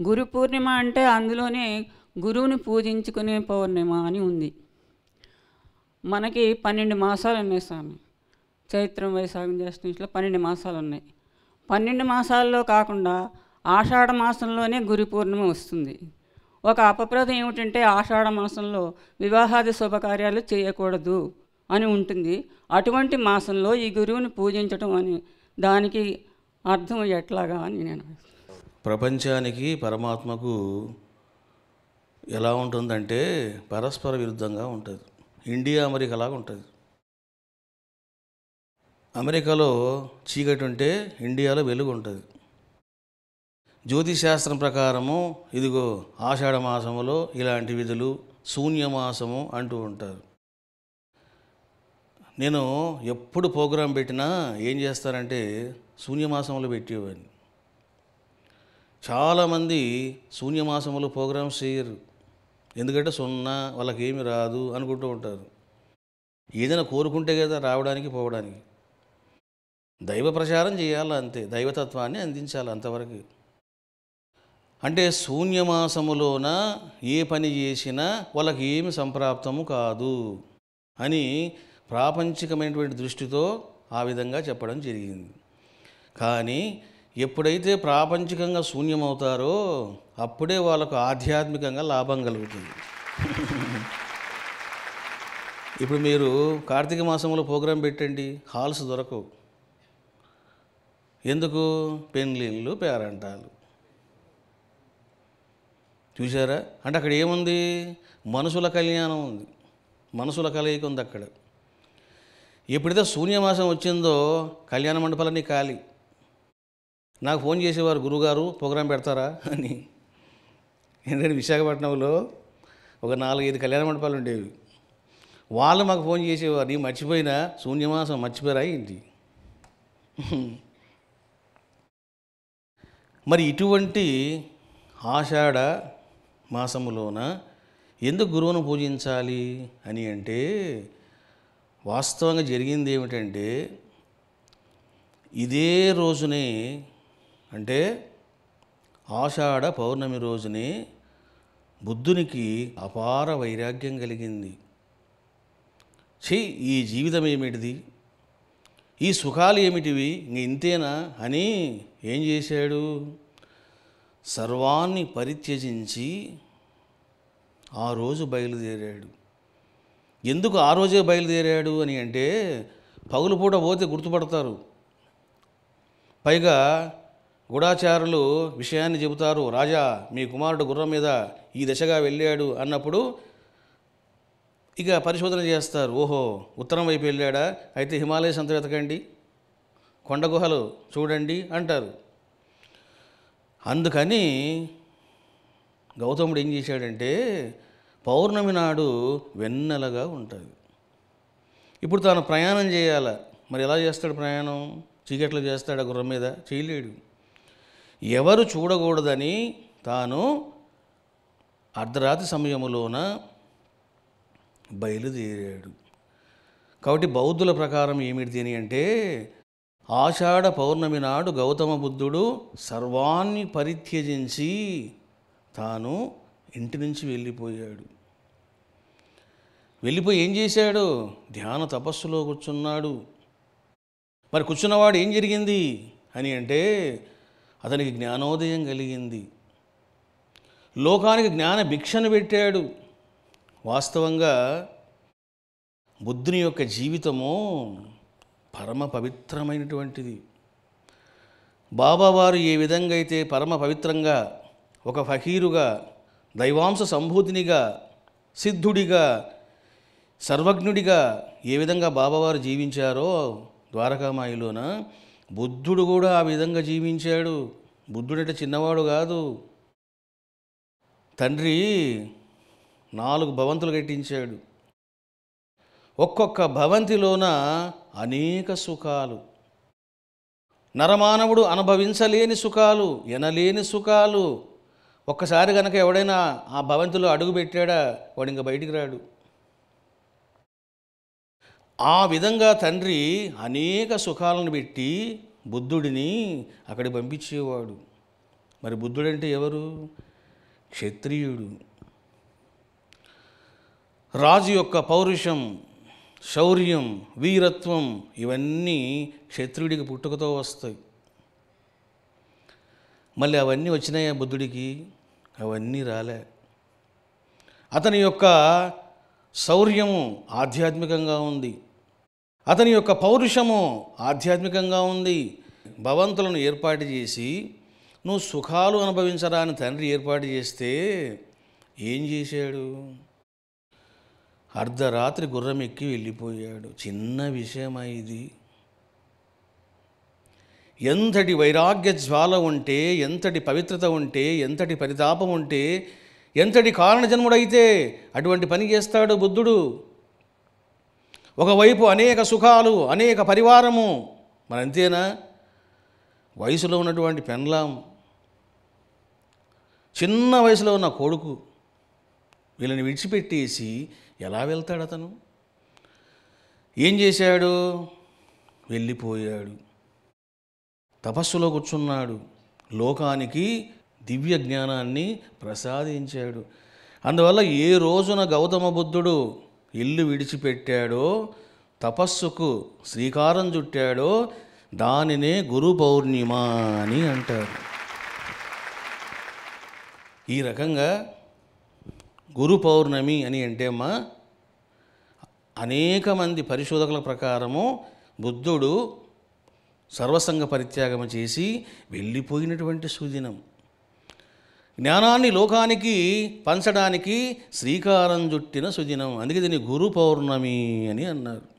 గురు పూర్ణిమ అంటే అందులోనే గురువుని పూజించుకునే పౌర్ణిమ అని ఉంది మనకి పన్నెండు మాసాలు ఉన్నాయి స్వామి చైత్రం వైశాఖం జ్యేష్ఠం ఇట్లా పన్నెండు మాసాలు ఉన్నాయి పన్నెండు మాసాల్లో కాకుండా ఆషాఢ మాసంలోనే గురు పూర్ణిమ వస్తుంది ఒక అపప్రదం ఏమిటంటే ఆషాఢ మాసంలో వివాహాది శుభకార్యాలు చేయకూడదు అని ఉంటుంది అటువంటి మాసంలో ఈ గురువుని పూజించటం అని దానికి అర్థం ఎట్లాగా అని నేను ప్రపంచానికి పరమాత్మకు ఎలా ఉంటుందంటే పరస్పర విరుద్ధంగా ఉంటుంది ఇండియా అమెరికా లాగా ఉంటుంది అమెరికాలో చీకటి ఉంటే ఇండియాలో వెలుగు ఉంటుంది జ్యోతిశాస్త్రం ప్రకారము ఇదిగో ఆషాఢ మాసములో ఇలాంటి విధులు శూన్యమాసము అంటూ ఉంటారు నేను ఎప్పుడు ప్రోగ్రాం పెట్టినా ఏం చేస్తారంటే శూన్యమాసంలో పెట్టేవాడిని చాలామంది శూన్యమాసంలో ప్రోగ్రామ్స్ చేయరు ఎందుకంటే సున్నా వాళ్ళకి ఏమి రాదు అనుకుంటూ ఉంటారు ఏదైనా కోరుకుంటే కదా రావడానికి పోవడానికి దైవ ప్రచారం చేయాలి అంతే దైవతత్వాన్ని అందించాలి అంతవరకు అంటే శూన్యమాసములోన ఏ పని చేసినా వాళ్ళకి ఏమి సంప్రాప్తము కాదు అని ప్రాపంచికమైనటువంటి దృష్టితో ఆ విధంగా చెప్పడం జరిగింది కానీ ఎప్పుడైతే ప్రాపంచికంగా శూన్యమవుతారో అప్పుడే వాళ్ళకు ఆధ్యాత్మికంగా లాభం కలుగుతుంది ఇప్పుడు మీరు కార్తీక మాసంలో ప్రోగ్రాం పెట్టండి హాల్స్ దొరకవు ఎందుకు పెన్లిళ్ళు పేరంటాలు చూసారా అంటే అక్కడ ఏముంది మనుషుల కళ్యాణం ఉంది మనసుల కలయిక ఉంది అక్కడ ఎప్పుడైతే శూన్యమాసం వచ్చిందో కళ్యాణ మండపాలన్నీ ఖాళీ నాకు ఫోన్ చేసేవారు గురుగారు ప్రోగ్రాం పెడతారా అని ఎందుకంటే విశాఖపట్నంలో ఒక నాలుగైదు కళ్యాణ మండపాలు ఉండేవి వాళ్ళు మాకు ఫోన్ చేసేవారు నీ మర్చిపోయినా శూన్యమాసం మర్చిపోయారా ఏంటి మరి ఇటువంటి ఆషాఢ మాసములోన ఎందుకు గురువును పూజించాలి అని అంటే వాస్తవంగా జరిగింది ఏమిటంటే ఇదే రోజునే అంటే ఆషాఢ పౌర్ణమి రోజునే బుద్ధునికి అపార వైరాగ్యం కలిగింది ఛీ ఈ జీవితం ఏమిటిది ఈ సుఖాలు ఏమిటివి ఇంక ఇంతేనా అని ఏం చేశాడు సర్వాన్ని పరిత్యజించి ఆ రోజు బయలుదేరాడు ఎందుకు ఆ రోజే బయలుదేరాడు అని అంటే పగులుపూట పోతే గుర్తుపడతారు పైగా గూఢాచారులు విషయాన్ని చెబుతారు రాజా మీ కుమారుడు గుర్రం మీద ఈ దశగా వెళ్ళాడు అన్నప్పుడు ఇక పరిశోధన చేస్తారు ఓహో ఉత్తరం వైపు వెళ్ళాడా అయితే హిమాలయస్ అంత వెతకండి కొండ గుహలు చూడండి అంటారు అందుకని గౌతముడు ఏం చేశాడంటే పౌర్ణమి నాడు వెన్నెలగా ఉంటుంది ఇప్పుడు తాను ప్రయాణం చేయాల మరి ఎలా చేస్తాడు ప్రయాణం చీకట్లో చేస్తాడు ఆ గుర్రం మీద చేయలేడు ఎవరు చూడకూడదని తాను అర్ధరాత్రి సమయములోన బయలుదేరాడు కాబట్టి బౌద్ధుల ప్రకారం ఏమిటి అని అంటే ఆషాఢ పౌర్ణమి నాడు గౌతమ బుద్ధుడు సర్వాన్ని పరిత్యజించి తాను ఇంటి నుంచి వెళ్ళిపోయాడు వెళ్ళిపోయి ఏం చేశాడు ధ్యాన తపస్సులో కూర్చున్నాడు మరి కూర్చున్నవాడు ఏం జరిగింది అని అంటే అతనికి జ్ఞానోదయం కలిగింది లోకానికి జ్ఞాన భిక్షను పెట్టాడు వాస్తవంగా బుద్ధుని యొక్క జీవితము పరమ పవిత్రమైనటువంటిది బాబావారు ఏ విధంగా అయితే పరమ పవిత్రంగా ఒక ఫకీరుగా దైవాంశ సంభూతినిగా సిద్ధుడిగా సర్వజ్ఞుడిగా ఏ విధంగా బాబావారు జీవించారో ద్వారకామాయిలోన బుద్ధుడు కూడా ఆ విధంగా జీవించాడు బుద్ధుడంటే చిన్నవాడు కాదు తండ్రి నాలుగు భవంతులు కట్టించాడు ఒక్కొక్క భవంతిలోన అనేక సుఖాలు నరమానవుడు అనుభవించలేని సుఖాలు ఎనలేని సుఖాలు ఒక్కసారి కనుక ఎవడైనా ఆ భవంతిలో అడుగు పెట్టాడా వాడు ఇంకా బయటికి రాడు ఆ విధంగా తండ్రి అనేక సుఖాలను పెట్టి బుద్ధుడిని అక్కడికి పంపించేవాడు మరి బుద్ధుడంటే ఎవరు క్షత్రియుడు రాజు యొక్క పౌరుషం శౌర్యం వీరత్వం ఇవన్నీ క్షత్రియుడికి పుట్టుకతో వస్తాయి మళ్ళీ అవన్నీ వచ్చినాయా బుద్ధుడికి అవన్నీ రాలే అతని యొక్క శౌర్యము ఆధ్యాత్మికంగా ఉంది అతని యొక్క పౌరుషము ఆధ్యాత్మికంగా ఉంది భవంతులను ఏర్పాటు చేసి నువ్వు సుఖాలు అనుభవించరా అని తండ్రి ఏర్పాటు చేస్తే ఏం చేశాడు అర్ధరాత్రి గుర్రం ఎక్కి వెళ్ళిపోయాడు చిన్న విషయమా ఇది ఎంతటి వైరాగ్య జ్వాల ఉంటే ఎంతటి పవిత్రత ఉంటే ఎంతటి పరితాపం ఉంటే ఎంతటి కారణజన్ముడైతే అటువంటి పని చేస్తాడు బుద్ధుడు ఒకవైపు అనేక సుఖాలు అనేక పరివారము మరి అంతేనా వయసులో ఉన్నటువంటి పెన్లాం చిన్న వయసులో ఉన్న కొడుకు వీళ్ళని విడిచిపెట్టేసి ఎలా వెళ్తాడు అతను ఏం చేశాడు వెళ్ళిపోయాడు తపస్సులో కూర్చున్నాడు లోకానికి దివ్య జ్ఞానాన్ని ప్రసాదించాడు అందువల్ల ఏ రోజున గౌతమ బుద్ధుడు ఇల్లు విడిచిపెట్టాడో తపస్సుకు శ్రీకారం చుట్టాడో దానినే గురు పౌర్ణిమ అని అంటారు ఈ రకంగా గురు పౌర్ణమి అని అంటే అమ్మా అనేక మంది పరిశోధకుల ప్రకారము బుద్ధుడు సర్వసంగ పరిత్యాగం చేసి వెళ్ళిపోయినటువంటి సుదినం జ్ఞానాన్ని లోకానికి పంచడానికి శ్రీకారం చుట్టిన సుదినం అందుకే దీన్ని గురు పౌర్ణమి అని అన్నారు